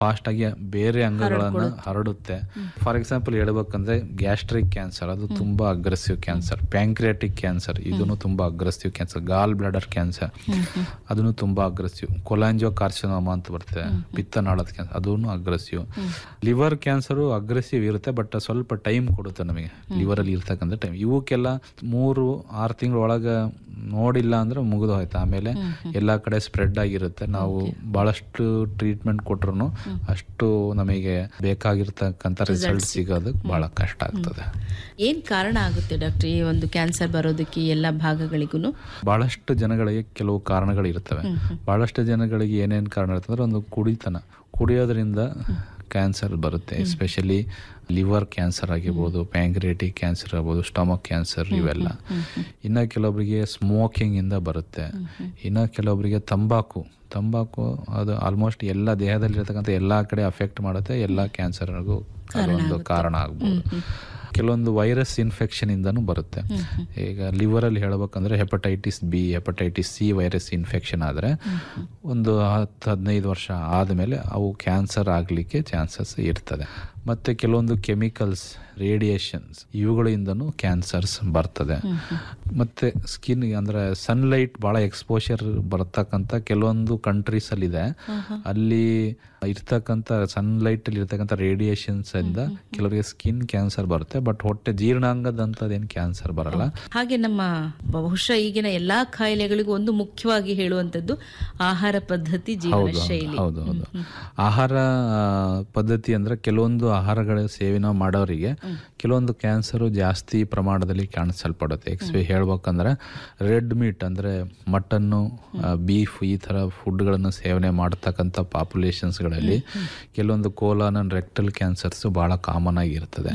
fast ಆಗಿ ಬೇರೆ ಅಂಗಗಳನ್ನ ಹರಡುತ್ತೆ ಫಾರ್ ಎಕ್ಸಾಂಪಲ್ ಹೇಳ್ಬೇಕಂದ್ರೆ ಗ್ಯಾಸ್ಟ್ರಿಕ್ ಕ್ಯಾನ್ಸರ್ ಅದು ತುಂಬಾ ಅಗ್ರೆಸಿವ್ ಕ್ಯಾನ್ಸರ್ ಪ್ಯಾಂಕ್ರಿಯಾಟಿಕ್ ಕ್ಯಾನ್ಸರ್ ಇದನ್ನು ತುಂಬಾ aggressive cancer gall bladder cancer ಅದನ್ನು ತುಂಬಾ ಅಗ್ರೆಸಿವ್ ಕೊಲಾಂಜೋ ಕಾರ್ಸಿನೋಮಾ ಅಂತ ಬರುತ್ತೆ ಪಿತ್ತನಾಳದ ಕ್ಯಾನ್ಸರ್ ಅದನ್ನು ಅಗ್ರೆಸಿವ್ ಲಿವರ್ ಕ್ಯಾನ್ಸರ್ ಅಗ್ರೆಸಿವ್ ಇರುತ್ತೆ ಬಟ್ ಸ್ವಲ್ಪ ಟೈಮ್ ಕೊಡುತ್ತೆ ನಮಗೆ ಲಿವರ್ ಅಲ್ಲಿ ಇರ್ತಕ್ಕಂಥ ಟೈಮ್ ಇವಕ್ಕೆಲ್ಲ ಮೂರು ಆರು ತಿಂಗಳ ಒಳಗೆ ನೋಡಿಲ್ಲ ಅಂದ್ರೆ ಮುಗಿದು ಹೋಯ್ತು ಆಮೇಲೆ ಎಲ್ಲಾ ಕಡೆ ಸ್ಪ್ರೆಡ್ ಆಗಿರುತ್ತೆ ನಾವು ಬಹಳಷ್ಟು ಟ್ರೀಟ್ಮೆಂಟ್ ಕೊಟ್ರು ಅಷ್ಟು ನಮಗೆ ಬೇಕಾಗಿರ್ತಕ್ಕಂಥ ರಿಸಲ್ಟ್ ಸಿಗೋದು ಬಹಳ ಕಷ್ಟ ಆಗ್ತದೆ ಏನ್ ಕಾರಣ ಆಗುತ್ತೆ ಡಾಕ್ಟರ್ ಈ ಒಂದು ಕ್ಯಾನ್ಸರ್ ಬರೋದಕ್ಕೆ ಈ ಎಲ್ಲ ಭಾಗಗಳಿಗೂ ಬಹಳಷ್ಟು ಜನಗಳಿಗೆ ಕೆಲವು ಕಾರಣಗಳು ಇರ್ತವೆ ಬಹಳಷ್ಟು ಜನಗಳಿಗೆ ಏನೇನು ಕಾರಣ ಇರ್ತದೆ ಅಂದ್ರೆ ಒಂದು ಕುಡಿತನ ಕುಡಿಯೋದ್ರಿಂದ ಕ್ಯಾನ್ಸರ್ ಬರುತ್ತೆ ಎಸ್ಪೆಷಲಿ ಲಿವರ್ ಕ್ಯಾನ್ಸರ್ ಆಗಿರ್ಬೋದು ಪ್ಯಾಂಕ್ರಿಯಾಟಿಕ್ ಕ್ಯಾನ್ಸರ್ ಆಗ್ಬೋದು ಸ್ಟಮಕ್ ಕ್ಯಾನ್ಸರ್ ಇವೆಲ್ಲ ಇನ್ನು ಕೆಲವೊಬ್ಬರಿಗೆ ಸ್ಮೋಕಿಂಗ್ ಇಂದ ಬರುತ್ತೆ ಇನ್ನು ಕೆಲವೊಬ್ಬರಿಗೆ ತಂಬಾಕು ತಂಬಾಕು ಅದು ಆಲ್ಮೋಸ್ಟ್ ಎಲ್ಲ ದೇಹದಲ್ಲಿರ್ತಕ್ಕಂಥ ಎಲ್ಲ ಕಡೆ ಅಫೆಕ್ಟ್ ಮಾಡುತ್ತೆ ಎಲ್ಲ ಕ್ಯಾನ್ಸರ್ಗೂ ಅದೊಂದು ಕಾರಣ ಆಗ್ಬೋದು ಕೆಲವೊಂದು ವೈರಸ್ ಇನ್ಫೆಕ್ಷನ್ ಇಂದನೂ ಬರುತ್ತೆ ಈಗ ಲಿವರ್ ಅಲ್ಲಿ ಹೇಳ್ಬೇಕಂದ್ರೆ hepatitis B hepatitis C virus infection ಆದ್ರೆ ಒಂದು ಹತ್ತು ಹದಿನೈದು ವರ್ಷ ಆದಮೇಲೆ ಅವು ಕ್ಯಾನ್ಸರ್ ಆಗಲಿಕ್ಕೆ ಚಾನ್ಸಸ್ ಇರ್ತದೆ ಮತ್ತೆ ಕೆಲವೊಂದು ಕೆಮಿಕಲ್ಸ್ ರೇಡಿಯೇಷನ್ಸ್ ಇವುಗಳಿಂದನೂ ಕ್ಯಾನ್ಸರ್ಸ್ ಬರ್ತದೆ ಮತ್ತೆ ಸ್ಕಿನ್ ಅಂದ್ರೆ ಸನ್ಲೈಟ್ ಬಹಳ ಎಕ್ಸ್ಪೋಷರ್ ಬರ್ತಕ್ಕಂಥ ಕೆಲವೊಂದು ಕಂಟ್ರೀಸ್ ಅಲ್ಲಿ ಇದೆ ಅಲ್ಲಿ ಇರ್ತಕ್ಕಂಥ ಸನ್ಲೈಟ್ ಅಲ್ಲಿ ಇರ್ತಕ್ಕಂಥ ರೇಡಿಯೇಷನ್ಸ್ ಇಂದ ಕೆಲವರಿಗೆ ಸ್ಕಿನ್ ಕ್ಯಾನ್ಸರ್ ಬರುತ್ತೆ ಬಟ್ ಹೊಟ್ಟೆ ಜೀರ್ಣಾಂಗದಂತದೇನು ಕ್ಯಾನ್ಸರ್ ಬರಲ್ಲ ಹಾಗೆ ನಮ್ಮ ಬಹುಶಃ ಈಗಿನ ಎಲ್ಲಾ ಕಾಯಿಲೆಗಳಿಗೂ ಒಂದು ಮುಖ್ಯವಾಗಿ ಹೇಳುವಂತದ್ದು ಆಹಾರ ಪದ್ಧತಿ ಜೀವನ ಹೌದು ಶೈಲಿ ಹೌದು ಹೌದು ಆಹಾರ ಆ, ಪದ್ಧತಿ ಅಂದ್ರೆ ಕೆಲವೊಂದು ಆಹಾರಗಳ ಸೇವನೆ ಮಾಡೋರಿಗೆ ಕೆಲವೊಂದು ಕ್ಯಾನ್ಸರ್ ಜಾಸ್ತಿ ಪ್ರಮಾಣದಲ್ಲಿ ಕಾಣಿಸಲ್ಪಡುತ್ತೆ ಎಕ್ಸ್ಪೆ ಹೇಳ್ಬೇಕಂದ್ರೆ ರೆಡ್ ಮೀಟ್ ಅಂದ್ರೆ ಮಟನ್ನು ಬೀಫ್ ಈ ತರ ಫುಡ್ಗಳನ್ನು ಸೇವನೆ ಮಾಡತಕ್ಕಂಥ ಪಾಪ್ಯುಲೇಷನ್ಸ್ಗಳಲ್ಲಿ ಕೆಲವೊಂದು ಕೋಲಾನ್ ಅಂಡ್ ರೆಕ್ಟಲ್ ಕ್ಯಾನ್ಸರ್ಸ್ ಬಹಳ ಕಾಮನ್ ಆಗಿರ್ತದೆ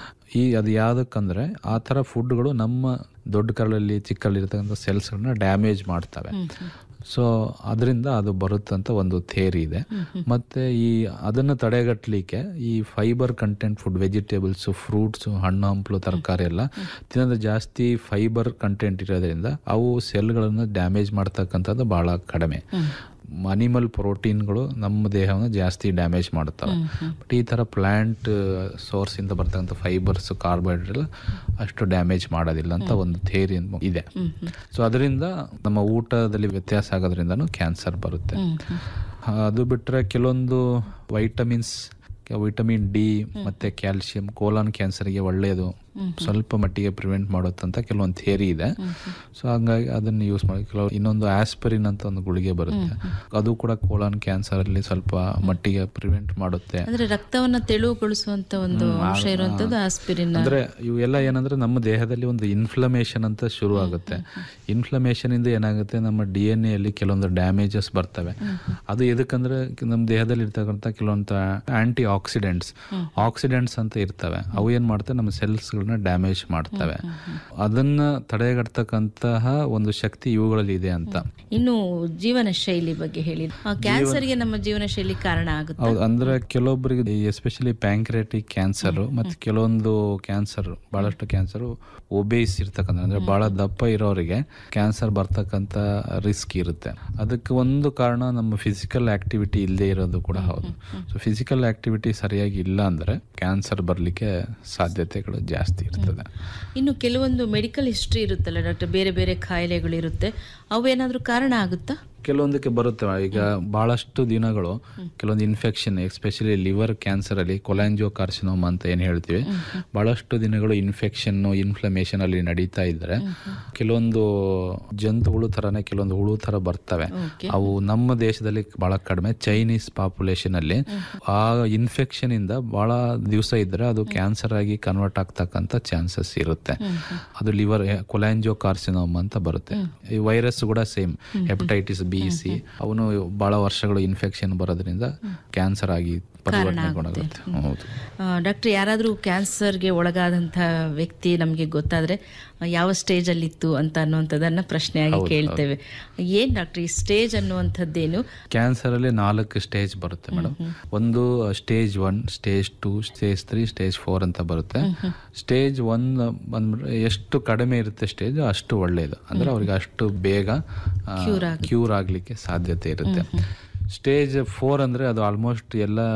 ಈ ಅದು ಯಾವುದಕ್ಕಂದ್ರೆ ಆ ಥರ ಫುಡ್ಗಳು ನಮ್ಮ ದೊಡ್ಡ ಕರಳಲ್ಲಿ ಚಿಕ್ಕ ಕರಳಿರ್ತಕ್ಕಂಥ ಸೆಲ್ಸ್ಗಳನ್ನ ಡ್ಯಾಮೇಜ್ ಮಾಡ್ತವೆ ಸೊ ಅದರಿಂದ ಅದು ಬರುತ್ತಂತ ಒಂದು ಥೇರಿ ಇದೆ ಮತ್ತೆ ಈ ಅದನ್ನು ತಡೆಗಟ್ಟಲಿಕ್ಕೆ ಈ fibre content food vegetables fruits ಹಣ್ಣು ಹಂಪಲು ತರಕಾರಿ ಎಲ್ಲ ತಿನ್ನೋದು ಜಾಸ್ತಿ ಫೈಬರ್ ಕಂಟೆಂಟ್ ಇರೋದ್ರಿಂದ ಅವು ಸೆಲ್ಗಳನ್ನು ಡ್ಯಾಮೇಜ್ ಮಾಡ್ತಕ್ಕಂಥದ್ದು ಬಹಳ ಕಡಿಮೆ ಅನಿಮಲ್ ಪ್ರೋಟೀನ್ಗಳು ನಮ್ಮ ದೇಹವನ್ನು ಜಾಸ್ತಿ ಡ್ಯಾಮೇಜ್ ಮಾಡುತ್ತವೆ ಬಟ್ ಈ ಥರ ಪ್ಲ್ಯಾಂಟ್ ಸೋರ್ಸ್ ಇಂದ ಬರ್ತಕ್ಕಂಥ ಫೈಬರ್ಸ್ ಕಾರ್ಬೋಹೈಡ್ರೇಟ್ ಅಷ್ಟು ಡ್ಯಾಮೇಜ್ ಮಾಡೋದಿಲ್ಲ ಅಂತ ಒಂದು ಥೇರಿ ಇದೆ ಸೊ ಅದರಿಂದ ನಮ್ಮ ಊಟದಲ್ಲಿ ವ್ಯತ್ಯಾಸ ಆಗೋದ್ರಿಂದನೂ ಕ್ಯಾನ್ಸರ್ ಬರುತ್ತೆ ಅದು ಬಿಟ್ಟರೆ ಕೆಲವೊಂದು ವೈಟಮಿನ್ಸ್ ವಿಟಮಿನ್ ಡಿ ಮತ್ತೆ ಕ್ಯಾಲ್ಸಿಯಂ ಕೋಲಾನ್ ಕ್ಯಾನ್ಸರ್ಗೆ ಒಳ್ಳೆಯದು ಸ್ವಲ್ಪ ಮಟ್ಟಿಗೆ ಪ್ರಿವೆಂಟ್ ಮಾಡುತ್ತಂತ ಕೆಲವೊಂದು ಥಿಯರಿ ಇದೆ ಸೊ ಹಂಗಾಗಿ ಅದನ್ನು ಯೂಸ್ ಮಾಡಿ ಕೆಲವು ಇನ್ನೊಂದು ಆಸ್ಪರಿನ್ ಅಂತ ಒಂದು ಗುಳಿಗೆ ಬರುತ್ತೆ ಅದು ಕೂಡ ಕೋಲಾನ್ ಕ್ಯಾನ್ಸರ್ ಅಲ್ಲಿ ಸ್ವಲ್ಪ ಮಟ್ಟಿಗೆ ಪ್ರಿವೆಂಟ್ ಮಾಡುತ್ತೆ ಅಂದ್ರೆ ರಕ್ತವನ್ನ ತೆಳುವುಗೊಳಿಸುವಂತ ಒಂದು ಅಂಶ ಇರುವಂತದ್ದು ಆಸ್ಪಿರಿನ್ ಅಂದ್ರೆ ಇವೆಲ್ಲ ಏನಂದ್ರೆ ನಮ್ಮ ದೇಹದಲ್ಲಿ ಒಂದು ಇನ್ಫ್ಲಮೇಷನ್ ಅಂತ ಶುರು ಆಗುತ್ತೆ ಇನ್ಫ್ಲಮೇಷನ್ ಇಂದ ಏನಾಗುತ್ತೆ ನಮ್ಮ ಡಿ ಎನ್ ಎಲ್ಲಿ ಕೆಲವೊಂದು ಡ್ಯಾಮೇಜಸ್ ಬರ್ತವೆ ಅದು ಎದಕ್ಕಂದ್ರೆ ನಮ್ಮ ದೇಹದಲ್ಲಿ ಇರ್ತಕ್ಕಂಥ ಕೆಲವೊಂದು ಆಂಟಿ ಆಕ್ಸಿಡೆಂಟ್ಸ್ ಆಕ್ಸಿಡೆಂಟ್ಸ್ ಅಂತ ಇರ್ತವೆ ಅವು ಏನ್ ಮಾಡ್ತವೆ ನಮ್ಮ ಸೆಲ್ಸ್ ಗಳನ್ನ ಡ್ಯಾಮೇಜ್ ಮಾಡ್ತವೆ ಅದನ್ನ ತಡೆಗಟ್ಟತಕ್ಕಂತಹ ಒಂದು ಶಕ್ತಿ ಇವುಗಳಲ್ಲಿ ಇದೆ ಅಂತ ಇನ್ನು ಜೀವನ ಶೈಲಿ ಬಗ್ಗೆ ಹೇಳಿ ಆ, ಕ್ಯಾನ್ಸರ್ಗೆ ನಮ್ಮ ಜೀವನ ಶೈಲಿ ಕಾರಣ ಆಗುತ್ತೆ ಹೌದು ಅಂದ್ರೆ ಕೆಲವೊಬ್ಬರಿಗೆ ಎಸ್ಪೆಷಲಿ ಪ್ಯಾಂಕ್ರಿಯಾಟಿಕ್ ಕ್ಯಾನ್ಸರ್ ಮತ್ತೆ ಕೆಲವೊಂದು ಕ್ಯಾನ್ಸರ್ ಬಹಳಷ್ಟು ಕ್ಯಾನ್ಸರ್ ಒಬೇಸ್ ಇರ್ತಕ್ಕಂಥ ಅಂದ್ರೆ ಬಹಳ ದಪ್ಪ ಇರೋರಿಗೆ ಕ್ಯಾನ್ಸರ್ ಬರ್ತಕ್ಕಂಥ ರಿಸ್ಕ್ ಇರುತ್ತೆ ಅದಕ್ಕೆ ಒಂದು ಕಾರಣ ನಮ್ಮ ಫಿಸಿಕಲ್ ಆಕ್ಟಿವಿಟಿ ಇಲ್ಲದೆ ಇರೋದು ಕೂಡ ಹೌದು ಸೊ ಫಿಸಿಕಲ್ ಆಕ್ಟಿವಿಟಿ ಸರಿಯಾಗಿ ಇಲ್ಲ ಅಂದ್ರೆ ಕ್ಯಾನ್ಸರ್ ಬರಲಿಕ್ಕೆ ಸಾಧ್ಯತೆಗಳು ಜಾಸ್ತಿ ಇರ್ತದೆ ಇನ್ನು ಕೆಲವೊಂದು ಮೆಡಿಕಲ್ ಹಿಸ್ಟ್ರಿ ಇರುತ್ತಲ್ಲ ಡಾಕ್ಟರ್ ಬೇರೆ ಬೇರೆ ಕಾಯಿಲೆಗಳು ಇರುತ್ತೆ ಅವು ಏನಾದ್ರೂ ಕಾರಣ ಆಗುತ್ತಾ ಕೆಲವೊಂದಕ್ಕೆ ಬರುತ್ತೆ ಈಗ ಬಹಳಷ್ಟು ದಿನಗಳು ಕೆಲವೊಂದು ಇನ್ಫೆಕ್ಷನ್ ಎಸ್ಪೆಷಲಿ ಲಿವರ್ ಕ್ಯಾನ್ಸರ್ ಅಲ್ಲಿ ಕೊಲಾಂಜೋ ಕಾರ್ಸಿನೋಮ್ ಅಂತ ಏನ್ ಹೇಳ್ತೀವಿ ಬಹಳಷ್ಟು ದಿನಗಳು ಇನ್ಫೆಕ್ಷನ್ ಇನ್ಫ್ಲಮೇಷನ್ ಅಲ್ಲಿ ನಡೀತಾ ಇದ್ರೆ ಕೆಲವೊಂದು ಜಂತುಹುಳು ತರನೇ ಕೆಲವೊಂದು ಹುಳು ತರ ಬರ್ತವೆ ಅವು ನಮ್ಮ ದೇಶದಲ್ಲಿ ಬಹಳ ಕಡಿಮೆ ಚೈನೀಸ್ ಪಾಪ್ಯುಲೇಷನ್ ಅಲ್ಲಿ ಆ ಇನ್ಫೆಕ್ಷನ್ ಇಂದ ಬಹಳ ದಿವಸ ಇದ್ರೆ ಅದು ಕ್ಯಾನ್ಸರ್ ಆಗಿ ಕನ್ವರ್ಟ್ ಆಗ್ತಕ್ಕಂಥ ಚಾನ್ಸಸ್ ಇರುತ್ತೆ ಅದು ಲಿವರ್ ಕೊಲಾಂಜೋ ಕಾರ್ಸಿನೋಮ್ ಅಂತ ಬರುತ್ತೆ ಈ ವೈರಸ್ ಕೂಡ ಸೇಮ್ ಹೆಪಟೈಟಿಸ್ ಬಿ ಸಿ ಅವನು ಬಹಳ ವರ್ಷಗಳು ಇನ್ಫೆಕ್ಷನ್ ಬರೋದ್ರಿಂದ ಕ್ಯಾನ್ಸರ್ ಆಗಿ ಪರಿವರ್ತನೆಗೊಳಗುತ್ತೆ ಹೌದು ಡಾಕ್ಟರ್ ಯಾರಾದರೂ ಕ್ಯಾನ್ಸರ್ಗೆ ಒಳಗಾದಂಥ ವ್ಯಕ್ತಿ ನಮಗೆ ಗೊತ್ತಾದರೆ ಯಾವ ಸ್ಟೇಜಲ್ಲಿತ್ತು ಅಂತ ಅನ್ನುವಂಥದ್ದನ್ನು ಪ್ರಶ್ನೆಯಾಗಿ ಕೇಳ್ತೇವೆ ಏನು ಡಾಕ್ಟರ್ ಈ ಸ್ಟೇಜ್ ಅನ್ನುವಂಥದ್ದೇನು ಕ್ಯಾನ್ಸರ್ ಅಲ್ಲಿ ನಾಲ್ಕು ಸ್ಟೇಜ್ ಬರುತ್ತೆ ಮೇಡಮ್ ಒಂದು stage one stage two stage three stage four ಅಂತ ಬರುತ್ತೆ ಸ್ಟೇಜ್ ಒನ್ ಬಂದ್ಬಿಟ್ರೆ ಎಷ್ಟು ಕಡಿಮೆ ಇರುತ್ತೆ ಸ್ಟೇಜ್ ಅಷ್ಟು ಒಳ್ಳೆಯದು ಅಂದ್ರೆ ಅವ್ರಿಗೆ ಅಷ್ಟು ಬೇಗ ಕ್ಯೂರ್ ಆಗ್ಲಿಕ್ಕೆ ಸಾಧ್ಯತೆ ಇರುತ್ತೆ ಸ್ಟೇಜ್ ಫೋರ್ ಅಂದ್ರೆ ಅದು ಆಲ್ಮೋಸ್ಟ್ ಎಲ್ಲ